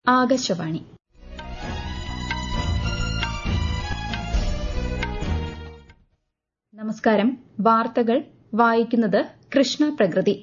ആകാശവാണി നമസ്കാരം വാർത്തകൾ വായിക്കുന്നത് കൃഷ്ണ പ്രകൃതി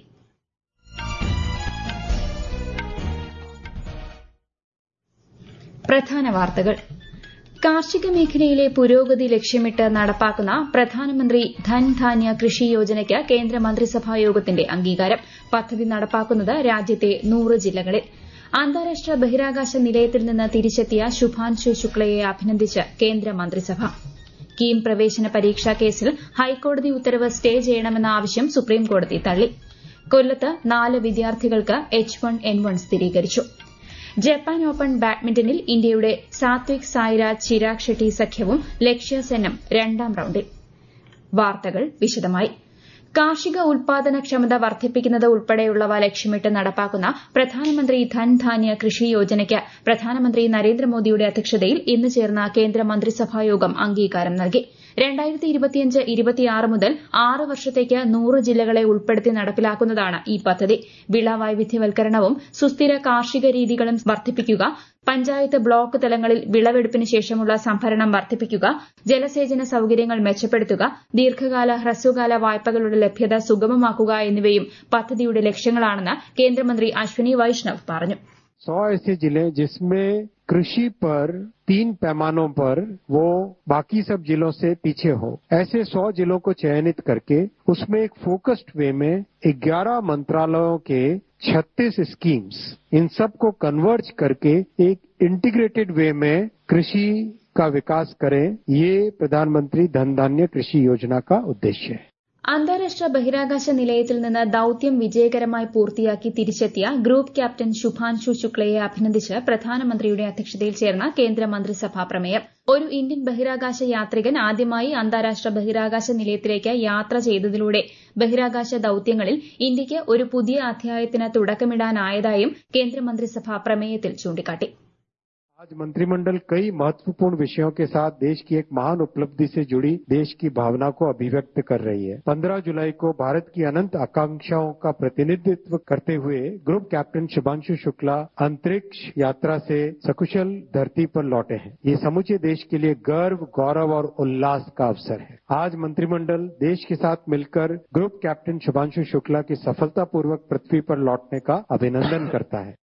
പ്രധാന വാർത്തകൾ കാർഷിക മേഖലയിലെ പുരോഗതി ലക്ഷ്യമിട്ട് നടപ്പാക്കുന്ന പ്രധാനമന്ത്രി ധൻധാന്യ കൃഷി യോജനയ്ക്ക് കേന്ദ്ര മന്ത്രിസഭാ യോഗത്തിന്റെ അംഗീകാരം പദ്ധതി നടപ്പാക്കുന്നത് രാജ്യത്തെ നൂറ് ജില്ലകളിൽ അന്താരാഷ്ട്ര ബഹിരാകാശ നിലയത്തിൽ നിന്ന് തിരിച്ചെത്തിയ ശുഭാൻശു ശുക്ലയെ അഭിനന്ദിച്ച് കേന്ദ്ര മന്ത്രിസഭ കീം പ്രവേശന പരീക്ഷാ കേസിൽ ഹൈക്കോടതി ഉത്തരവ് സ്റ്റേ ചെയ്യണമെന്ന ആവശ്യം സുപ്രീംകോടതി തള്ളി കൊല്ലത്ത് നാല് വിദ്യാർത്ഥികൾക്ക് എച്ച് വൺ എൻ വൺ സ്ഥിരീകരിച്ചു ജപ്പാൻ ഓപ്പൺ ബാഡ്മിന്റണിൽ ഇന്ത്യയുടെ സാത്വിക് സായിരാജ് ചിരാഗ് ഷെട്ടി സഖ്യവും ലക്ഷ്യ സെന്നും രണ്ടാം റൌണ്ടിൽ വാർത്തകൾ വിശദമായി കാർഷിക ഉൽപാദനക്ഷമത വർദ്ധിപ്പിക്കുന്നത് ഉൾപ്പെടെയുള്ളവ ലക്ഷ്യമിട്ട് നടപ്പാക്കുന്ന പ്രധാനമന്ത്രി ധൻധാന്യ കൃഷി യോജനയ്ക്ക് പ്രധാനമന്ത്രി നരേന്ദ്രമോദിയുടെ അധ്യക്ഷതയിൽ ഇന്ന് ചേർന്ന കേന്ദ്ര മന്ത്രിസഭായോഗം അംഗീകാരം നൽകി മുതൽ ആറ് വർഷത്തേക്ക് നൂറ് ജില്ലകളെ ഉൾപ്പെടുത്തി നടപ്പിലാക്കുന്നതാണ് ഈ പദ്ധതി വിള വൈവിധ്യവൽക്കരണവും സുസ്ഥിര കാർഷിക രീതികളും വർദ്ധിപ്പിക്കുക പഞ്ചായത്ത് ബ്ലോക്ക് തലങ്ങളിൽ വിളവെടുപ്പിന് ശേഷമുള്ള സംഭരണം വർദ്ധിപ്പിക്കുക ജലസേചന സൌകര്യങ്ങൾ മെച്ചപ്പെടുത്തുക ദീർഘകാല ഹ്രസ്വകാല വായ്പകളുടെ ലഭ്യത സുഗമമാക്കുക എന്നിവയും പദ്ധതിയുടെ ലക്ഷ്യങ്ങളാണെന്ന് കേന്ദ്രമന്ത്രി അശ്വനി വൈഷ്ണവ് പറഞ്ഞു सौ ऐसे जिले जिसमें कृषि पर तीन पैमानों पर वो बाकी सब जिलों से पीछे हो ऐसे सौ जिलों को चयनित करके उसमें एक फोकस्ड वे में 11 मंत्रालयों के 36 स्कीम्स इन सब को कन्वर्ज करके एक इंटीग्रेटेड वे में कृषि का विकास करें ये प्रधानमंत्री धन धान्य कृषि योजना का उद्देश्य है അന്താരാഷ്ട്ര ബഹിരാകാശ നിലയത്തിൽ നിന്ന് ദൌത്യം വിജയകരമായി പൂർത്തിയാക്കി തിരിച്ചെത്തിയ ഗ്രൂപ്പ് ക്യാപ്റ്റൻ ശുഭാൻശു ശുക്ലയെ അഭിനന്ദിച്ച് പ്രധാനമന്ത്രിയുടെ അധ്യക്ഷതയിൽ ചേർന്ന കേന്ദ്ര മന്ത്രിസഭാ പ്രമേയം ഒരു ഇന്ത്യൻ ബഹിരാകാശ യാത്രികൻ ആദ്യമായി അന്താരാഷ്ട്ര ബഹിരാകാശ നിലയത്തിലേക്ക് യാത്ര ചെയ്തതിലൂടെ ബഹിരാകാശ ദൌത്യങ്ങളിൽ ഇന്ത്യയ്ക്ക് ഒരു പുതിയ അധ്യായത്തിന് തുടക്കമിടാനായതായും കേന്ദ്രമന്ത്രിസഭ പ്രമേയത്തിൽ ചൂണ്ടിക്കാട്ടി आज मंत्रिमंडल कई महत्वपूर्ण विषयों के साथ देश की एक महान उपलब्धि से जुड़ी देश की भावना को अभिव्यक्त कर रही है 15 जुलाई को भारत की अनंत आकांक्षाओं का प्रतिनिधित्व करते हुए ग्रुप कैप्टन शुभांशु शुक्ला अंतरिक्ष यात्रा से सकुशल धरती पर लौटे हैं ये समूचे देश के लिए गर्व गौरव और उल्लास का अवसर है आज मंत्रिमंडल देश के साथ मिलकर ग्रुप कैप्टन शुभांशु शुक्ला की सफलतापूर्वक पृथ्वी पर लौटने का अभिनंदन करता है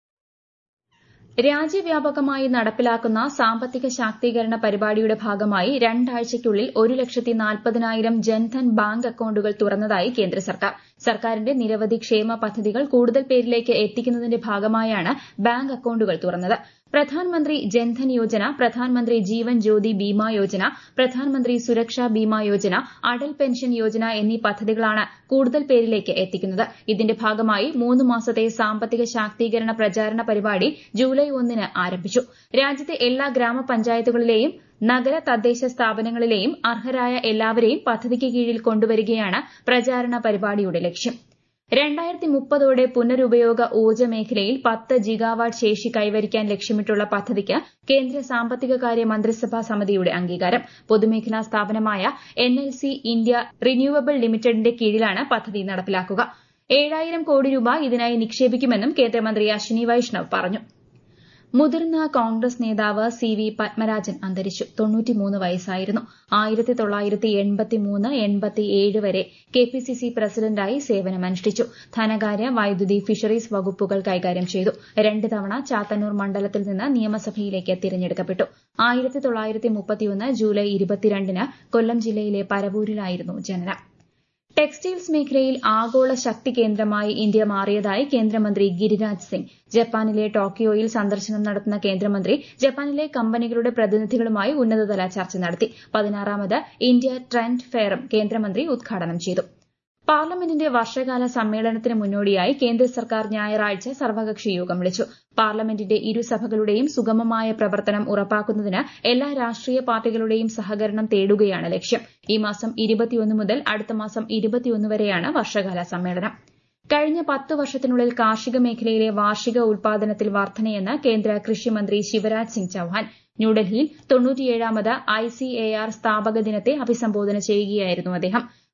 രാജ്യവ്യാപകമായി നടപ്പിലാക്കുന്ന സാമ്പത്തിക ശാക്തീകരണ പരിപാടിയുടെ ഭാഗമായി രണ്ടാഴ്ചയ്ക്കുള്ളിൽ ഒരു ലക്ഷത്തി നാൽപ്പതിനായിരം ജൻധൻ ബാങ്ക് അക്കൌണ്ടുകൾ തുറന്നതായി കേന്ദ്ര സർക്കാർ സർക്കാരിന്റെ നിരവധി ക്ഷേമ പദ്ധതികൾ കൂടുതൽ പേരിലേക്ക് എത്തിക്കുന്നതിന്റെ ഭാഗമായാണ് ബാങ്ക് അക്കൌണ്ടുകൾ തുറന്നത് പ്രധാൻമന്ത്രി ജൻധൻ യോജന പ്രധാൻമന്ത്രി ജീവൻ ജ്യോതി ബീമ യോജന പ്രധാൻമന്ത്രി സുരക്ഷാ ബീമ യോജന അടൽ പെൻഷൻ യോജന എന്നീ പദ്ധതികളാണ് കൂടുതൽ പേരിലേക്ക് എത്തിക്കുന്നത് ഇതിന്റെ ഭാഗമായി മൂന്ന് മാസത്തെ സാമ്പത്തിക ശാക്തീകരണ പ്രചാരണ പരിപാടി ജൂലൈ ഒന്നിന് ആരംഭിച്ചു രാജ്യത്തെ എല്ലാ ഗ്രാമപഞ്ചായത്തുകളിലെയും നഗര തദ്ദേശ സ്ഥാപനങ്ങളിലെയും അർഹരായ എല്ലാവരെയും പദ്ധതിക്ക് കീഴിൽ കൊണ്ടുവരികയാണ് പ്രചാരണ പരിപാടിയുടെ ലക്ഷ്യം രണ്ടായിരത്തി മുപ്പതോടെ പുനരുപയോഗ ഊർജ്ജ മേഖലയിൽ പത്ത് ജിഗാവാട്ട് ശേഷി കൈവരിക്കാൻ ലക്ഷ്യമിട്ടുള്ള പദ്ധതിക്ക് കേന്ദ്ര സാമ്പത്തികകാര്യ മന്ത്രിസഭാ സമിതിയുടെ അംഗീകാരം പൊതുമേഖലാ സ്ഥാപനമായ N L C India renewable ലിമിറ്റഡിന്റെ കീഴിലാണ് പദ്ധതി നടപ്പിലാക്കുക ഏഴായിരം കോടി രൂപ ഇതിനായി നിക്ഷേപിക്കുമെന്നും കേന്ദ്രമന്ത്രി അശ്വിനി വൈഷ്ണവ് പറഞ്ഞു മുതിർന്ന കോൺഗ്രസ് നേതാവ് സി വി പത്മരാജൻ അന്തരിച്ചു തൊണ്ണൂറ്റിമൂന്ന് വയസ്സായിരുന്നു ആയിരത്തി തൊള്ളായിരത്തി എൺപത്തിമൂന്ന് എൺപത്തിയേഴ് വരെ കെ പി സി സി പ്രസിഡന്റായി സേവനമനുഷ്ഠിച്ചു ധനകാര്യ വൈദ്യുതി ഫിഷറീസ് വകുപ്പുകൾ കൈകാര്യം ചെയ്തു രണ്ട് തവണ ചാത്തന്നൂർ മണ്ഡലത്തിൽ നിന്ന് നിയമസഭയിലേക്ക് തിരഞ്ഞെടുക്കപ്പെട്ടു ആയിരത്തി തൊള്ളായിരത്തി മുപ്പത്തിയൊന്ന് ജൂലൈ ഇരുപത്തിരണ്ടിന് കൊല്ലം ജില്ലയിലെ പരവൂരിലായിരുന്നു ജനനം ടെക്സ്റ്റൈൽസ് മേഖലയിൽ ആഗോള ശക്തി കേന്ദ്രമായി ഇന്ത്യ മാറിയതായി കേന്ദ്രമന്ത്രി ഗിരിരാജ് സിംഗ് ജപ്പാനിലെ ടോക്കിയോയിൽ സന്ദർശനം നടത്തുന്ന കേന്ദ്രമന്ത്രി ജപ്പാനിലെ കമ്പനികളുടെ പ്രതിനിധികളുമായി ഉന്നതതല ചർച്ച നടത്തി പതിനാറാമത് ഇന്ത്യ ട്രെൻഡ് ഫെയറും കേന്ദ്രമന്ത്രി ഉദ്ഘാടനം ചെയ്തു പാർലമെന്റിന്റെ വർഷകാല സമ്മേളനത്തിന് മുന്നോടിയായി കേന്ദ്ര സർക്കാർ ഞായറാഴ്ച സർവകക്ഷി യോഗം വിളിച്ചു പാർലമെന്റിന്റെ ഇരുസഭകളുടെയും സുഗമമായ പ്രവർത്തനം ഉറപ്പാക്കുന്നതിന് എല്ലാ രാഷ്ട്രീയ പാർട്ടികളുടെയും സഹകരണം തേടുകയാണ് ലക്ഷ്യം ഈ മാസം ഇരുപത്തിയൊന്ന് മുതൽ അടുത്ത മാസം ഇരുപത്തിയൊന്ന് വരെയാണ് വർഷകാല സമ്മേളനം കഴിഞ്ഞ പത്ത് വർഷത്തിനുള്ളിൽ കാർഷിക മേഖലയിലെ വാർഷിക ഉൽപാദനത്തിൽ വർധനയെന്ന് കേന്ദ്ര കൃഷിമന്ത്രി ശിവരാജ് സിംഗ് ചൌഹാൻ ന്യൂഡൽഹിയിൽ തൊണ്ണൂറ്റിയേഴാമത് ഐസിഎആർ സ്ഥാപക ദിനത്തെ അഭിസംബോധന ചെയ്യുകയായിരുന്നു അദ്ദേഹം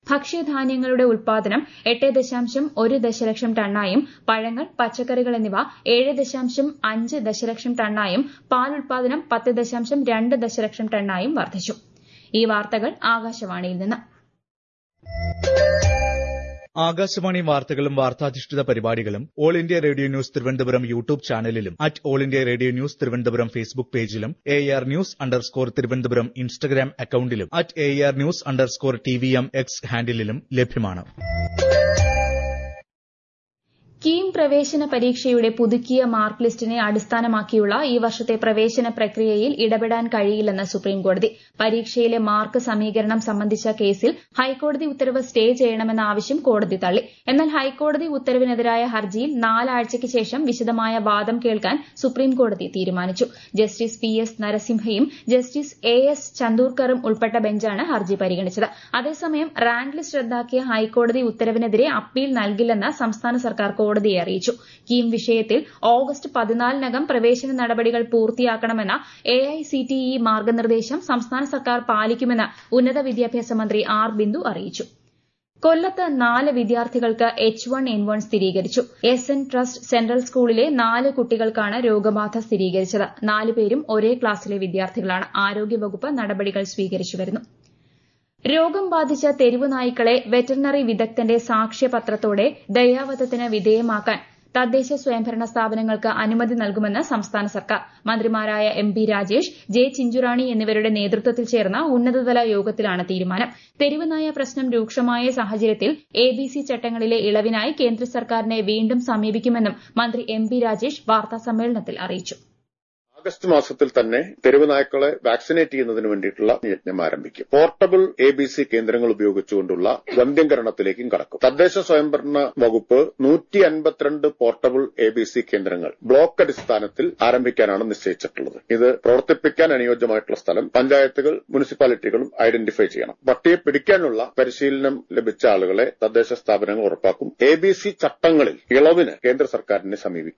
ഭക്ഷ്യധാന്യങ്ങളുടെ ഉൽപാദനം എട്ട് ദശാംശം ഒരു ദശലക്ഷം ടണ്ണായും പഴങ്ങൾ പച്ചക്കറികൾ എന്നിവ ഏഴ് ദശാംശം അഞ്ച് ദശലക്ഷം ടണ്ണായും പാൽ ഉൽപാദനം പത്ത് ദശാംശം രണ്ട് ദശലക്ഷം ടണ്ണായും വർദ്ധിച്ചു ഈ വാർത്തകൾ ആകാശവാണിയിൽ നിന്ന് ആകാശവാണി വാർത്തകളും വാർത്താധിഷ്ഠിത പരിപാടികളും all India radio news Thiruvananthapuram YouTube ചാനലിലും at all India radio news Thiruvananthapuram Facebook പേജിലും A R news underscore Thiruvananthapuram Instagram അക്കൌണ്ടിലും at A R news underscore T V M X ഹാൻഡിലും ലഭ്യമാണ് കീം പ്രവേശന പരീക്ഷയുടെ പുതുക്കിയ മാർക്ക് ലിസ്റ്റിനെ അടിസ്ഥാനമാക്കിയുള്ള ഈ വർഷത്തെ പ്രവേശന പ്രക്രിയയിൽ ഇടപെടാൻ കഴിയില്ലെന്ന് സുപ്രീംകോടതി പരീക്ഷയിലെ മാർക്ക് സമീകരണം സംബന്ധിച്ച കേസിൽ ഹൈക്കോടതി ഉത്തരവ് സ്റ്റേ ചെയ്യണമെന്ന ആവശ്യം കോടതി തള്ളി എന്നാൽ ഹൈക്കോടതി ഉത്തരവിനെതിരായ ഹർജിയിൽ നാലാഴ്ചയ്ക്ക് ശേഷം വിശദമായ വാദം കേൾക്കാൻ സുപ്രീംകോടതി തീരുമാനിച്ചു ജസ്റ്റിസ് പി എസ് നരസിംഹയും ജസ്റ്റിസ് എ എസ് ചന്ദൂർക്കറും ഉൾപ്പെട്ട ബെഞ്ചാണ് ഹർജി പരിഗണിച്ചത് അതേസമയം റാങ്ക് ലിസ്റ്റ് റദ്ദാക്കിയ ഹൈക്കോടതി ഉത്തരവിനെതിരെ അപ്പീൽ നൽകില്ലെന്ന് സംസ്ഥാന സർക്കാർ കോടതിയെ അറിയിച്ചു കീം വിഷയത്തിൽ ഓഗസ്റ്റ് പതിനാലിനകം പ്രവേശന നടപടികൾ പൂർത്തിയാക്കണമെന്ന എഐസിടിഇ മാർഗനിർദ്ദേശം സംസ്ഥാന സർക്കാർ പാലിക്കുമെന്ന് ഉന്നത വിദ്യാഭ്യാസ മന്ത്രി ആർ ബിന്ദു അറിയിച്ചു കൊല്ലത്ത് നാല് വിദ്യാർത്ഥികൾക്ക് എച്ച് വൺ എൻ വൺ സ്ഥിരീകരിച്ചു എസ് എൻ ട്രസ്റ്റ് സെൻട്രൽ സ്കൂളിലെ നാല് കുട്ടികൾക്കാണ് രോഗബാധ സ്ഥിരീകരിച്ചത് നാലുപേരും ഒരേ ക്ലാസ്സിലെ വിദ്യാർത്ഥികളാണ് ആരോഗ്യവകുപ്പ് നടപടികൾ സ്വീകരിച്ചുവരുന്നു രോഗം ബാധിച്ച തെരുവു നായ്ക്കളെ വെറ്ററിനറി വിദഗ്ധന്റെ സാക്ഷ്യപത്രത്തോടെ ദയാവധത്തിന് വിധേയമാക്കാൻ തദ്ദേശ സ്വയംഭരണ സ്ഥാപനങ്ങൾക്ക് അനുമതി നൽകുമെന്ന് സംസ്ഥാന സർക്കാർ മന്ത്രിമാരായ M P Rajesh J Chinchurani എന്നിവരുടെ നേതൃത്വത്തിൽ ചേർന്ന ഉന്നതതല യോഗത്തിലാണ് തീരുമാനം തെരുവുനായ പ്രശ്നം രൂക്ഷമായ സാഹചര്യത്തിൽ എ ബി സി ചട്ടങ്ങളിലെ ഇളവിനായി കേന്ദ്ര സർക്കാരിനെ വീണ്ടും സമീപിക്കുമെന്നും മന്ത്രി എം പി രാജേഷ് വാർത്താസമ്മേളനത്തിൽ അറിയിച്ചു ആഗസ്റ്റ് മാസത്തിൽ തന്നെ തെരുവ് നായ്ക്കളെ വാക്സിനേറ്റ് ചെയ്യുന്നതിന് വേണ്ടിയിട്ടുള്ള യജ്ഞം ആരംഭിക്കും പോർട്ടബിൾ എ ബി സി കേന്ദ്രങ്ങൾ ഉപയോഗിച്ചുകൊണ്ടുള്ള വന്ധ്യംകരണത്തിലേക്കും കടക്കും തദ്ദേശ സ്വയംഭരണ വകുപ്പ് നൂറ്റി അൻപത്തിരണ്ട് പോർട്ടബിൾ എ ബി സി കേന്ദ്രങ്ങൾ ബ്ലോക്ക് അടിസ്ഥാനത്തിൽ ആരംഭിക്കാനാണ് നിശ്ചയിച്ചിട്ടുള്ളത് ഇത് പ്രവർത്തിപ്പിക്കാൻ അനുയോജ്യമായിട്ടുള്ള സ്ഥലം പഞ്ചായത്തുകൾ മുനിസിപ്പാലിറ്റികളും ഐഡന്റിഫൈ ചെയ്യണം പട്ടിയെ പിടിക്കാനുള്ള പരിശീലനം ലഭിച്ച ആളുകളെ തദ്ദേശ സ്ഥാപനങ്ങൾ ഉറപ്പാക്കും എ ബി സി ചട്ടങ്ങളിൽ ഇളവിന് കേന്ദ്ര സർക്കാരിനെ സമീപിക്കും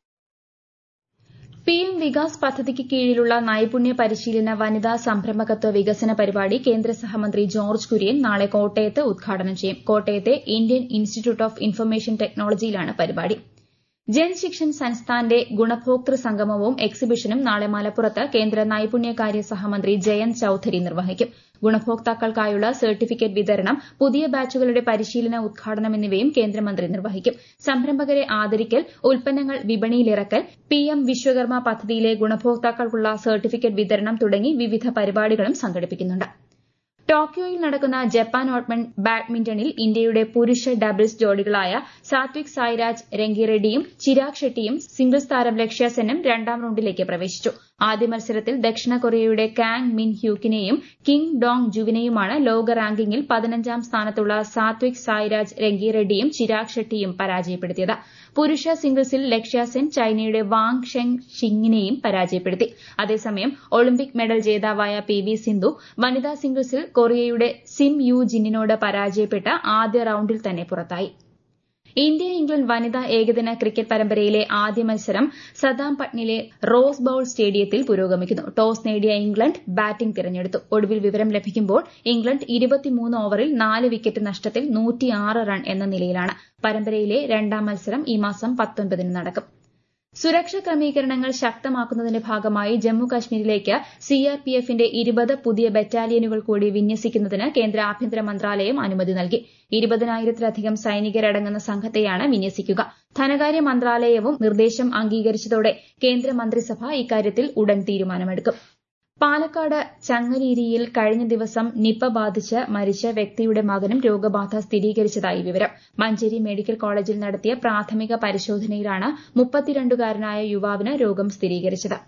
പിഎം വികാസ് പദ്ധതിക്ക് കീഴിലുള്ള നൈപുണ്യ പരിശീലന വനിതാ സംരംഭകത്വ വികസന പരിപാടി കേന്ദ്ര സഹമന്ത്രി ജോർജ് കുര്യൻ നാളെ കോട്ടയത്ത് ഉദ്ഘാടനം ചെയ്യും കോട്ടയത്തെ ഇന്ത്യൻ ഇൻസ്റ്റിറ്റ്യൂട്ട് ഓഫ് ഇൻഫർമേഷൻ ടെക്നോളജിയിലാണ് പരിപാടി ജൻ ശിക്ഷൻ സംസ്ഥാന്റെ ഗുണഭോക്തൃ സംഗമവും എക്സിബിഷനും നാളെ മലപ്പുറത്ത് കേന്ദ്ര നൈപുണ്യകാര്യ സഹമന്ത്രി ജയന്ത് ചൌധരി നിർവഹിക്കും ഗുണഭോക്താക്കൾക്കായുള്ള സർട്ടിഫിക്കറ്റ് വിതരണം പുതിയ ബാച്ചുകളുടെ പരിശീലന ഉദ്ഘാടനം എന്നിവയും കേന്ദ്രമന്ത്രി നിർവഹിക്കും സംരംഭകരെ ആദരിക്കൽ ഉൽപ്പന്നങ്ങൾ വിപണിയിലിറക്കൽ പിഎം വിശ്വകർമ്മ പദ്ധതിയിലെ ഗുണഭോക്താക്കൾക്കുള്ള സർട്ടിഫിക്കറ്റ് വിതരണം തുടങ്ങി വിവിധ പരിപാടികളും സംഘടിപ്പിക്കുന്നുണ്ട് ടോക്കിയോയിൽ നടക്കുന്ന ജപ്പാൻ ഓപ്പൺ ബാഡ്മിന്റണിൽ ഇന്ത്യയുടെ പുരുഷ ഡബിൾസ് ജോഡികളായ സാത്വിക് സായ്രാജ് രംഗിറെഡ്ഡിയും ചിരാഗ് ഷെട്ടിയും സിംഗിൾസ് താരം ലക്ഷ്യ സെന്നും രണ്ടാം റൌണ്ടിലേക്ക് പ്രവേശിച്ചു ആദ്യ മത്സരത്തിൽ ദക്ഷിണ കൊറിയയുടെ കാങ് മിൻ ഹ്യൂക്കിനെയും കിങ് ഡോങ് ജുവിനെയുമാണ് ലോക റാങ്കിങ്ങിൽ പതിനഞ്ചാം സ്ഥാനത്തുള്ള സാത്വിക് സായ്രാജ് രംഗിറെഡ്ഡിയും ചിരാഗ് ഷെട്ടിയും പരാജയപ്പെടുത്തിയത് പുരുഷ സിംഗിൾസിൽ ലക്ഷ്യ സെൻ ചൈനയുടെ വാങ് ഷെങ് ഷിങ്ങിനെയും പരാജയപ്പെടുത്തി അതേസമയം ഒളിമ്പിക് മെഡൽ ജേതാവായ പി വി സിന്ധു വനിതാ സിംഗിൾസിൽ കൊറിയയുടെ സിം യു ജിന്നിനോട് പരാജയപ്പെട്ട് ആദ്യ റൌണ്ടിൽ തന്നെ പുറത്തായി ഇന്ത്യ ഇംഗ്ലണ്ട് വനിതാ ഏകദിന ക്രിക്കറ്റ് പരമ്പരയിലെ ആദ്യ മത്സരം സദാം പട്നിലെ റോസ് ബൌൾ സ്റ്റേഡിയത്തിൽ പുരോഗമിക്കുന്നു ടോസ് നേടിയ ഇംഗ്ലണ്ട് ബാറ്റിംഗ് തിരഞ്ഞെടുത്തു ഒടുവിൽ വിവരം ലഭിക്കുമ്പോൾ ഇംഗ്ലണ്ട് ഇരുപത്തിമൂന്ന് ഓവറിൽ നാല് വിക്കറ്റ് നഷ്ടത്തിൽ നൂറ്റിയാറ് റൺ എന്ന നിലയിലാണ് പരമ്പരയിലെ രണ്ടാം മത്സരം ഈ മാസം പത്തൊൻപതിന് നടക്കും സുരക്ഷാ ക്രമീകരണങ്ങൾ ശക്തമാക്കുന്നതിന്റെ ഭാഗമായി ജമ്മു കശ്മീരിലേക്ക് സിആർപിഎഫിന്റെ ഇരുപത് പുതിയ ബറ്റാലിയനുകൾ കൂടി വിന്യസിക്കുന്നതിന് കേന്ദ്ര ആഭ്യന്തര മന്ത്രാലയം അനുമതി നൽകി ഇരുപതിനായിരത്തിലധികം സൈനികരടങ്ങുന്ന സംഘത്തെയാണ് വിന്യസിക്കുക ധനകാര്യ മന്ത്രാലയവും നിർദ്ദേശം അംഗീകരിച്ചതോടെ കേന്ദ്ര മന്ത്രിസഭ ഇക്കാര്യത്തിൽ ഉടൻ തീരുമാനമെടുക്കും പാലക്കാട് ചങ്ങലേരിയിൽ കഴിഞ്ഞ ദിവസം നിപ ബാധിച്ച് മരിച്ച വ്യക്തിയുടെ മകനും രോഗബാധ സ്ഥിരീകരിച്ചതായി വിവരം മഞ്ചേരി മെഡിക്കൽ കോളേജിൽ നടത്തിയ പ്രാഥമിക പരിശോധനയിലാണ് മുപ്പത്തിരണ്ടുകാരനായ യുവാവിന് രോഗം സ്ഥിരീകരിച്ചത്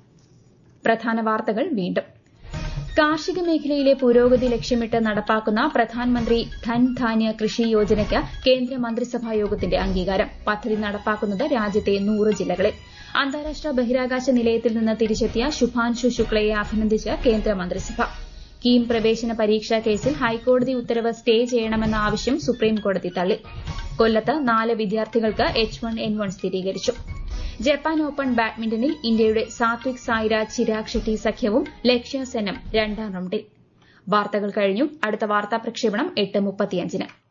പ്രധാന വാർത്തകൾ വീണ്ടും കാർഷിക മേഖലയിലെ പുരോഗതി ലക്ഷ്യമിട്ട് നടപ്പാക്കുന്ന പ്രധാനമന്ത്രി ധൻ ധാന്യ കൃഷി യോജനയ്ക്ക് കേന്ദ്ര മന്ത്രിസഭാ യോഗത്തിന്റെ അംഗീകാരം പദ്ധതി നടപ്പാക്കുന്നത് രാജ്യത്തെ നൂറ് ജില്ലകളിൽ അന്താരാഷ്ട്ര ബഹിരാകാശ നിലയത്തിൽ നിന്ന് തിരിച്ചെത്തിയ ശുഭാൻഷു ശുക്ലയെ അഭിനന്ദിച്ച് കേന്ദ്ര മന്ത്രിസഭ കീം പ്രവേശന പരീക്ഷാ കേസിൽ ഹൈക്കോടതി ഉത്തരവ് സ്റ്റേ ചെയ്യണമെന്ന ആവശ്യം സുപ്രീംകോടതി തള്ളി കൊല്ലത്ത് നാല് വിദ്യാർത്ഥികൾക്ക് എച്ച് വൺ എൻ വൺ സ്ഥിരീകരിച്ചു ജപ്പാൻ ഓപ്പൺ ബാഡ്മിന്റണിൽ ഇന്ത്യയുടെ സാത്വിക് സായിരാജ് ചിരാഗ് ഷെട്ടി സഖ്യവും ലക്ഷ്യ സെന്നും രണ്ടാം റൌണ്ടിൽ വാർത്തകൾ കഴിഞ്ഞു അടുത്ത വാർത്താ പ്രക്ഷേപണം എട്ട് മുപ്പത്തിയഞ്ചിന്